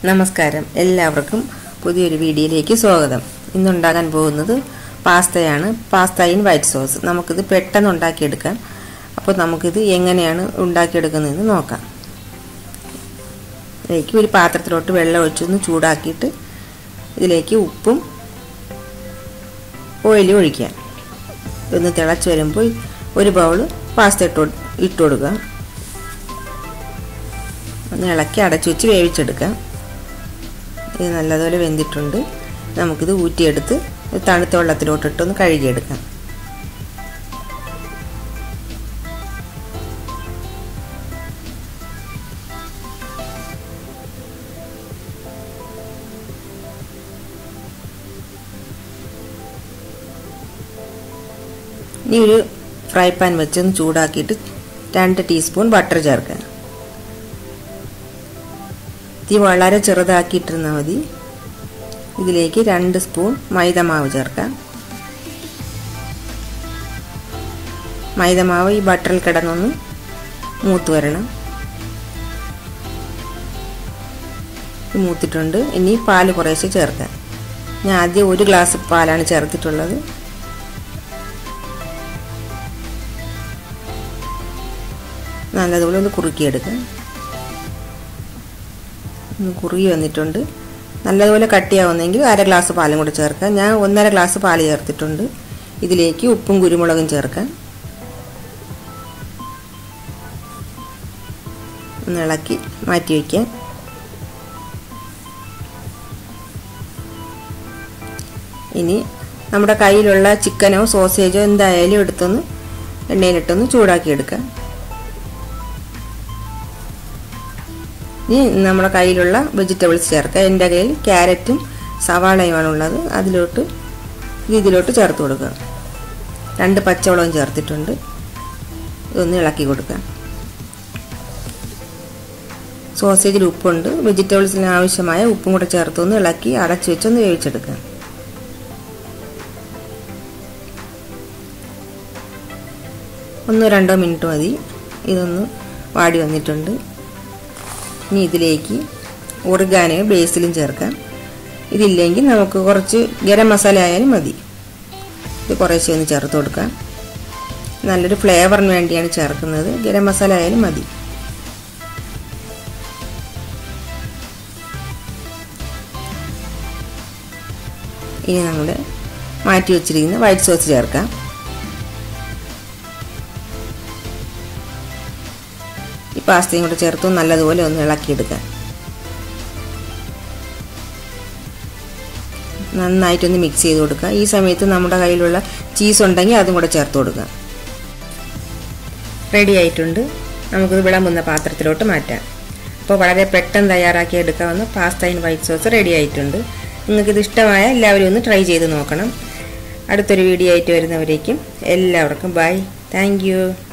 നമസ്കാരം എല്ലാവർക്കും പുതിയൊരു വീഡിയോയിലേക്ക് സ്വാഗതം ഇന്നുണ്ടാകാൻ പോകുന്നത് പാസ്തയാണ് പാസ്ത ഇൻ വൈറ്റ് സോസ് നമുക്കിത് പെട്ടെന്ന് ഉണ്ടാക്കിയെടുക്കാം അപ്പോൾ നമുക്കിത് എങ്ങനെയാണ് ഉണ്ടാക്കിയെടുക്കുന്നതെന്ന് നോക്കാം ഇതിലേക്ക് ഒരു പാത്രത്തിലോട്ട് വെള്ളം ഒഴിച്ചൊന്ന് ചൂടാക്കിയിട്ട് ഇതിലേക്ക് ഉപ്പും ഓയിലും ഒഴിക്കാം ഒന്ന് തിളച്ച് വരുമ്പോൾ ഒരു ബൗള് പാസ്ത ഇട്ട് ഇട്ട് കൊടുക്കുക ഒന്ന് ഇളക്കി അടച്ചു വെച്ച് വേവിച്ചെടുക്കാം ഇത് നല്ലതുപോലെ വെന്തിട്ടുണ്ട് നമുക്കിത് ഊറ്റിയെടുത്ത് തണുത്ത വെള്ളത്തിലോട്ടിട്ടൊന്ന് കഴുകിയെടുക്കാം ഇനി ഒരു ഫ്രൈ പാൻ വെച്ചൊന്ന് ചൂടാക്കിയിട്ട് രണ്ട് ടീസ്പൂൺ ബട്ടർ ചേർക്കാം തീ വളരെ ചെറുതാക്കിയിട്ടിരുന്നാൽ മതി ഇതിലേക്ക് രണ്ട് സ്പൂൺ മൈദമാവ് ചേർക്കാം മൈദമാവ് ഈ ബട്ടറിൽ കിടന്നൊന്ന് മൂത്ത് വരണം മൂത്തിട്ടുണ്ട് ഇനി പാല് കുറേശ്ശെ ചേർക്കാം ഞാൻ ആദ്യം ഒരു ഗ്ലാസ് പാലാണ് ചേർത്തിട്ടുള്ളത് നല്ലതുപോലെ ഒന്ന് കുറുക്കിയെടുക്കാം ഒന്ന് കുറുകി വന്നിട്ടുണ്ട് നല്ലതുപോലെ കട്ടിയാവുന്നെങ്കിൽ അര ഗ്ലാസ് പാലും കൂടെ ചേർക്കാം ഞാൻ ഒന്നര ഗ്ലാസ് പാല് ചേർത്തിട്ടുണ്ട് ഇതിലേക്ക് ഉപ്പും കുരുമുളകും ചേർക്കാം ഒന്ന് ഇളക്കി മാറ്റി വയ്ക്കാം ഇനി നമ്മുടെ കയ്യിലുള്ള ചിക്കനോ സോസേജോ എന്തായാലും എടുത്തൊന്ന് എണ്ണയിലിട്ടൊന്ന് ചൂടാക്കി എടുക്കാം ഇനി നമ്മുടെ കയ്യിലുള്ള വെജിറ്റബിൾസ് ചേർക്കുക എൻ്റെ കയ്യിൽ ക്യാരറ്റും സവാളയുമാണ് ഉള്ളത് അതിലോട്ട് ഇത് ഇതിലോട്ട് ചേർത്ത് കൊടുക്കുക രണ്ട് പച്ചവളവും ചേർത്തിട്ടുണ്ട് ഇതൊന്ന് ഇളക്കി കൊടുക്കുക സോസേജിൽ ഉപ്പുണ്ട് വെജിറ്റബിൾസിന് ആവശ്യമായ ഉപ്പും കൂടെ ചേർത്തൊന്ന് ഇളക്കി അടച്ചു വെച്ചൊന്ന് വേവിച്ചെടുക്കുക ഒന്നോ രണ്ടോ മിനിറ്റ് മതി ഇതൊന്ന് വാടി വന്നിട്ടുണ്ട് ഇനി ഇതിലേക്ക് ഒറിഗാനോ ബേസിലും ചേർക്കാം ഇതില്ലെങ്കിൽ നമുക്ക് കുറച്ച് ഗരം മസാല ആയാലും മതി ഇത് കുറേശ്ശെ ഒന്ന് ചേർത്ത് കൊടുക്കാം നല്ലൊരു ഫ്ലേവറിന് വേണ്ടിയാണ് ചേർക്കുന്നത് ഗരം മസാല ആയാലും മതി ഇനി നമ്മുടെ മാറ്റി വെച്ചിരിക്കുന്ന വൈറ്റ് സോസ് ചേർക്കാം ഈ പാസ്തയും കൂടെ ചേർത്ത് നല്ലതുപോലെ ഒന്ന് ഇളക്കിയെടുക്കാം നന്നായിട്ടൊന്ന് മിക്സ് ചെയ്ത് കൊടുക്കുക ഈ സമയത്ത് നമ്മുടെ കയ്യിലുള്ള ചീസ് ഉണ്ടെങ്കിൽ അതും കൂടെ ചേർത്ത് കൊടുക്കുക റെഡി ആയിട്ടുണ്ട് നമുക്കിത് വിളമ്പുന്ന പാത്രത്തിലോട്ട് മാറ്റാം അപ്പോൾ വളരെ പെട്ടെന്ന് തയ്യാറാക്കി എടുക്കാവുന്ന pasta in white sauce ready ആയിട്ടുണ്ട് നിങ്ങൾക്കിത് ഇഷ്ടമായ എല്ലാവരും ഒന്ന് ട്രൈ ചെയ്ത് നോക്കണം അടുത്തൊരു വീഡിയോ ആയിട്ട് വരുന്നവരേക്കും എല്ലാവർക്കും ബൈ താങ്ക്